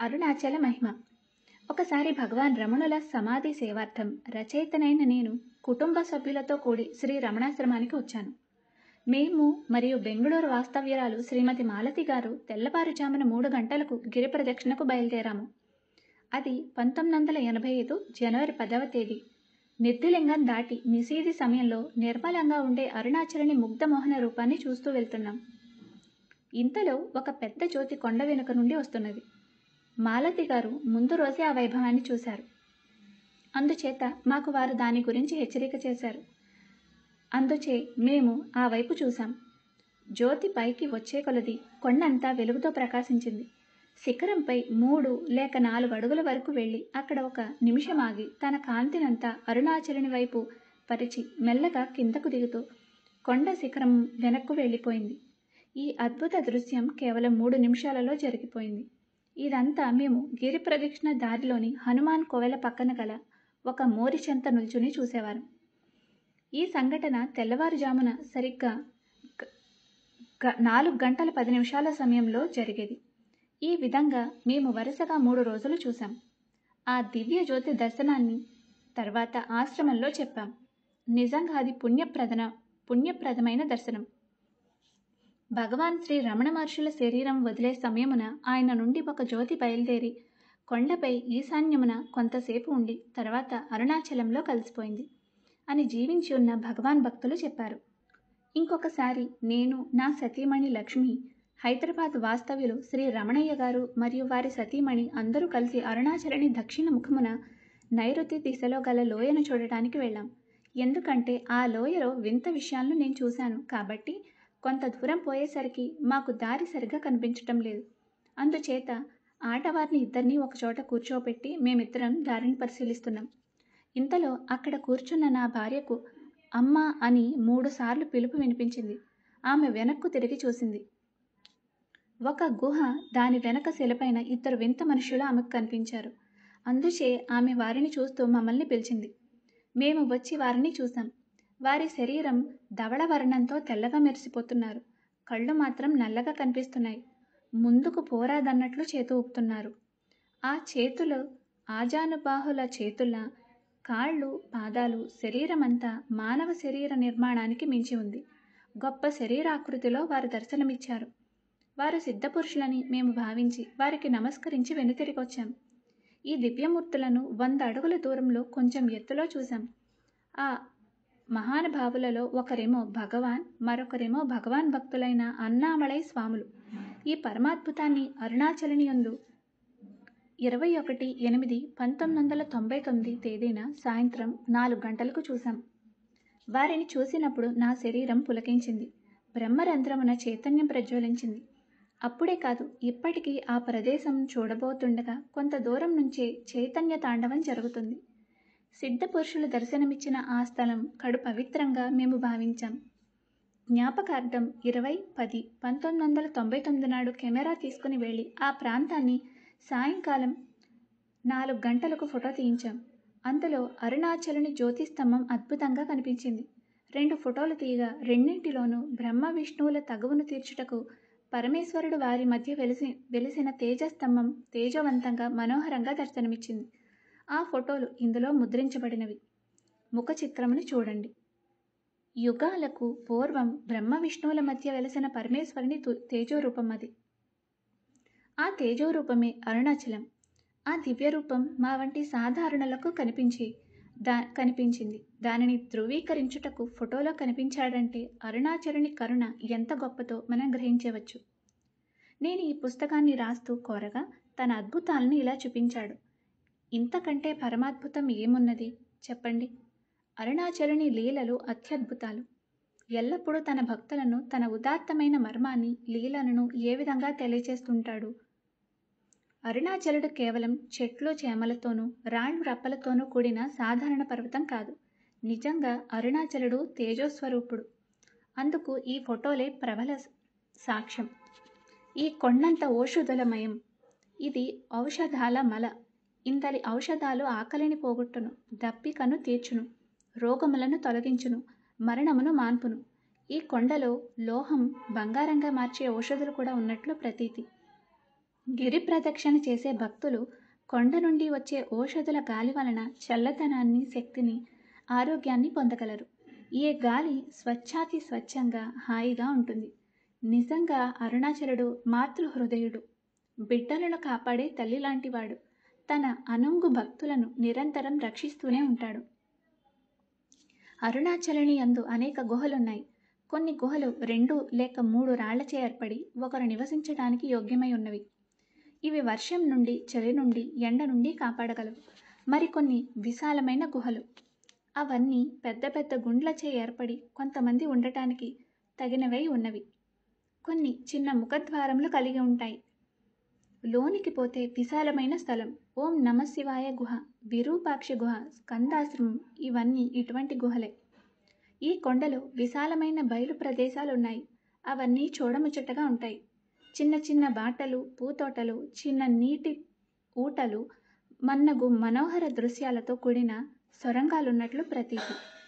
అరుణాచల మహిమ ఒకసారి భగవాన్ రమణుల సమాధి సేవార్థం రచయితనైన నేను కుటుంబ సభ్యులతో కూడి శ్రీ రమణాశ్రమానికి వచ్చాను మేము మరియు బెంగళూరు వాస్తవ్యురాలు శ్రీమతి మాలతి గారు తెల్లవారుజామున మూడు గంటలకు గిరి ప్రదక్షిణకు బయలుదేరాము అది పంతొమ్మిది వందల ఎనభై ఐదు జనవరి పదవ తేదీ నిర్దిలింగం దాటి నిషీది సమయంలో నిర్మలంగా ఉండే అరుణాచలని ముగ్ధమోహన రూపాన్ని చూస్తూ వెళ్తున్నాం ఇంతలో ఒక పెద్ద జ్యోతి కొండ వెనుక నుండి వస్తున్నది మాలతి గారు ముందు రోజే ఆ వైభవాన్ని చూశారు అందుచేత మాకు వారు దాని గురించి హెచ్చరిక చేశారు అందుచే మేము ఆ వైపు చూశాం జ్యోతి పైకి వచ్చే కొలది కొండంతా వెలుగుతో ప్రకాశించింది శిఖరంపై మూడు లేక నాలుగు అడుగుల వరకు వెళ్ళి అక్కడ ఒక నిమిషం ఆగి తన కాంతినంతా అరుణాచలుని వైపు పరిచి మెల్లగా కిందకు దిగుతూ కొండ శిఖరం వెనక్కు వెళ్ళిపోయింది ఈ అద్భుత దృశ్యం కేవలం మూడు నిమిషాలలో జరిగిపోయింది ఇదంతా మేము గిరి ప్రదక్షిణ దారిలోని హనుమాన్ కోవెల పక్కన గల ఒక మోరి చెంత నిల్చుని చూసేవారు ఈ సంఘటన తెల్లవారుజామున సరిగ్గా నాలుగు గంటల పది నిమిషాల సమయంలో జరిగేది ఈ విధంగా మేము వరుసగా మూడు రోజులు చూసాం ఆ దివ్య జ్యోతి దర్శనాన్ని తర్వాత ఆశ్రమంలో చెప్పాం నిజంగా అది పుణ్యప్రదన పుణ్యప్రదమైన దర్శనం భగవాన్ శ్రీ రమణ మహర్షుల శరీరం వదిలే సమయమున ఆయన నుండి ఒక జ్యోతి బయలుదేరి కొండపై ఈశాన్యమున కొంతసేపు ఉండి తర్వాత అరుణాచలంలో కలిసిపోయింది అని జీవించి ఉన్న భగవాన్ భక్తులు చెప్పారు ఇంకొకసారి నేను నా సతీమణి లక్ష్మి హైదరాబాద్ వాస్తవ్యులు శ్రీ రమణయ్య గారు మరియు వారి సతీమణి అందరూ కలిసి అరుణాచలని దక్షిణ ముఖమున నైరుతి దిశలో గల లోయను చూడటానికి వెళ్ళాం ఎందుకంటే ఆ లోయలో వింత విషయాలను నేను చూశాను కాబట్టి కొంత దూరం పోయేసరికి మాకు దారి సరిగా కనిపించటం లేదు అందుచేత ఆటవారిని ఇద్దరిని ఒకచోట కూర్చోబెట్టి మేమిద్దరం దారిని పరిశీలిస్తున్నాం ఇంతలో అక్కడ కూర్చున్న నా భార్యకు అమ్మ అని మూడుసార్లు పిలుపు వినిపించింది ఆమె వెనక్కు తిరిగి చూసింది ఒక గుహ దాని వెనక శిలపైన ఇద్దరు వింత మనుషులు ఆమెకు కనిపించారు అందుచే ఆమె వారిని చూస్తూ మమ్మల్ని పిలిచింది మేము వచ్చి వారిని చూసాం వారి శరీరం ధవళ వర్ణంతో తెల్లగా మెరిసిపోతున్నారు కళ్ళు మాత్రం నల్లగా కనిపిస్తున్నాయి ముందుకు పోరాదన్నట్లు చేతు ఊపుతున్నారు ఆ చేతులు ఆజానుబాహుల చేతుల కాళ్ళు పాదాలు శరీరమంతా మానవ శరీర నిర్మాణానికి మించి ఉంది గొప్ప శరీరాకృతిలో వారు దర్శనమిచ్చారు వారు సిద్ధపురుషులని మేము భావించి వారికి నమస్కరించి వెనుతిరిగొచ్చాం ఈ దివ్యమూర్తులను వంద అడుగుల దూరంలో కొంచెం ఎత్తులో చూశాం ఆ మహానుభావులలో ఒకరేమో భగవాన్ మరొకరేమో భగవాన్ భక్తులైన అన్నామలై స్వాములు ఈ పరమాద్భుతాన్ని అరుణాచలనియందు ఇరవై ఒకటి ఎనిమిది పంతొమ్మిది వందల తొంభై తొమ్మిది తేదీన సాయంత్రం నాలుగు గంటలకు చూశాం వారిని చూసినప్పుడు నా శరీరం పులకించింది బ్రహ్మరంధ్రమున చైతన్యం ప్రజ్వలించింది అప్పుడే కాదు ఇప్పటికీ ఆ ప్రదేశం చూడబోతుండగా కొంత దూరం నుంచే చైతన్య తాండవం జరుగుతుంది సిద్ధ పురుషులు దర్శనమిచ్చిన ఆ స్థలం కడు పవిత్రంగా మేము భావించాం జ్ఞాపకార్థం ఇరవై పది పంతొమ్మిది వందల తొంభై తొమ్మిది నాడు కెమెరా తీసుకుని వెళ్ళి ఆ ప్రాంతాన్ని సాయంకాలం నాలుగు గంటలకు ఫోటో తీయించాం అందులో అరుణాచలని జ్యోతి స్తంభం అద్భుతంగా కనిపించింది రెండు ఫోటోలు తీయగా రెండింటిలోనూ బ్రహ్మ విష్ణువుల తగువును తీర్చుటకు పరమేశ్వరుడు వారి మధ్య వెలిసి వెలిసిన తేజస్తంభం తేజవంతంగా మనోహరంగా దర్శనమిచ్చింది ఆ ఫోటోలు ఇందులో ముద్రించబడినవి ముఖ చిత్రమును చూడండి యుగాలకు పూర్వం బ్రహ్మ విష్ణువుల మధ్య వెలసిన పరమేశ్వరుని తేజోరూపం అది ఆ తేజోరూపమే అరుణాచలం ఆ దివ్యరూపం మా వంటి సాధారణలకు కనిపించి దా కనిపించింది దానిని ధృవీకరించుటకు ఫోటోలో కనిపించాడంటే అరుణాచరుని కరుణ ఎంత గొప్పతో మనం గ్రహించవచ్చు నేను ఈ పుస్తకాన్ని రాస్తూ కోరగా తన అద్భుతాలను ఇలా చూపించాడు ఇంతకంటే పరమాద్భుతం ఏమున్నది చెప్పండి అరుణాచలుని లీలలు అత్యద్భుతాలు ఎల్లప్పుడూ తన భక్తులను తన ఉదాత్తమైన మర్మాన్ని లీలలను ఏ విధంగా తెలియచేస్తుంటాడు అరుణాచలుడు కేవలం చెట్లు చేమలతోనూ రాళ్ళు రప్పలతోనూ కూడిన సాధారణ పర్వతం కాదు నిజంగా అరుణాచలుడు తేజోస్వరూపుడు అందుకు ఈ ఫోటోలే ప్రబల సాక్ష్యం ఈ కొండంత ఓషధులమయం ఇది ఔషధాల మల ఇంతలి ఔషధాలు ఆకలిని పోగొట్టును దప్పికను తీర్చును రోగములను తొలగించును మరణమును మాన్పును ఈ కొండలో లోహం బంగారంగా మార్చే ఔషధులు కూడా ఉన్నట్లు ప్రతీతి గిరి ప్రదక్షిణ చేసే భక్తులు కొండ నుండి వచ్చే ఔషధుల గాలి వలన చల్లదనాన్ని శక్తిని ఆరోగ్యాన్ని పొందగలరు ఈ గాలి స్వచ్ఛాతి స్వచ్ఛంగా హాయిగా ఉంటుంది నిజంగా అరుణాచలుడు మాతృహృదయుడు బిడ్డలను కాపాడే తల్లి లాంటివాడు తన అనుంగు భక్తులను నిరంతరం రక్షిస్తూనే ఉంటాడు అరుణాచలుని యందు అనేక గుహలున్నాయి కొన్ని గుహలు రెండు లేక మూడు రాళ్లచే ఏర్పడి ఒకరు నివసించడానికి యోగ్యమై ఉన్నవి ఇవి వర్షం నుండి చలి నుండి ఎండ నుండి కాపాడగలవు మరికొన్ని విశాలమైన గుహలు అవన్నీ పెద్ద పెద్ద గుండ్లచే ఏర్పడి కొంతమంది ఉండటానికి తగినవై ఉన్నవి కొన్ని చిన్న ముఖద్వారములు కలిగి ఉంటాయి లోనికి పోతే విశాలమైన స్థలం ఓం నమ శివాయ గుహ విరూపాక్ష గుహ స్కందాశ్రమం ఇవన్నీ ఇటువంటి గుహలే ఈ కొండలో విశాలమైన బయలు ప్రదేశాలు ఉన్నాయి అవన్నీ చూడముచ్చటగా ఉంటాయి చిన్న చిన్న బాటలు పూతోటలు చిన్న నీటి ఊటలు మన్నగు మనోహర దృశ్యాలతో కూడిన సొరంగాలున్నట్లు ప్రతీతి